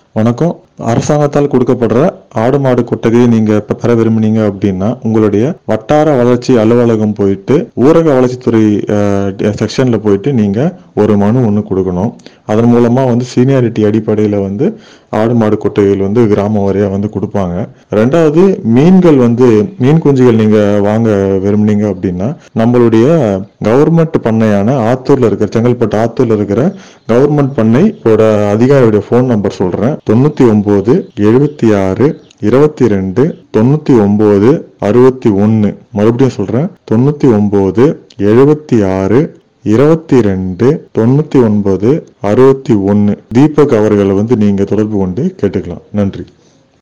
வணக்கம் அரசாங்கத்தால் கொடுக்கப்படுற ஆடு மாடு கொட்டகையை நீங்க இப்ப பெற விரும்புனீங்க அப்படின்னா உங்களுடைய வட்டார வளர்ச்சி அலுவலகம் போயிட்டு ஊரக வளர்ச்சித்துறை செக்ஷன்ல போயிட்டு நீங்க ஒரு மனு ஒன்று கொடுக்கணும் அதன் மூலமா வந்து சீனியாரிட்டி அடிப்படையில் வந்து ஆடு மாடு கொட்டகைகள் வந்து கிராம வாரியா வந்து கொடுப்பாங்க ரெண்டாவது மீன்கள் வந்து மீன் குஞ்சுகள் நீங்க வாங்க விரும்புனீங்க அப்படின்னா நம்மளுடைய கவர்மெண்ட் பண்ணையான ஆத்தூர்ல இருக்கிற செங்கல்பட்டு ஆத்தூர்ல இருக்கிற கவர்மெண்ட் பண்ணையோட அதிகாரியுடைய ஃபோன் நம்பர் சொல்றேன் தொண்ணூத்தி ஒன்பது எழுபத்தி ஆறு இருபத்தி ரெண்டு தொண்ணூத்தி ஒன்பது அறுபத்தி ஒன்னு மறுபடியும் சொல்றேன் தொண்ணூத்தி ஒன்பது எழுபத்தி ஆறு இருபத்தி ரெண்டு தொண்ணூத்தி ஒன்பது அறுபத்தி ஒன்னு தீபக் அவர்களை வந்து நீங்க தொடர்பு கொண்டு கேட்டுக்கலாம் நன்றி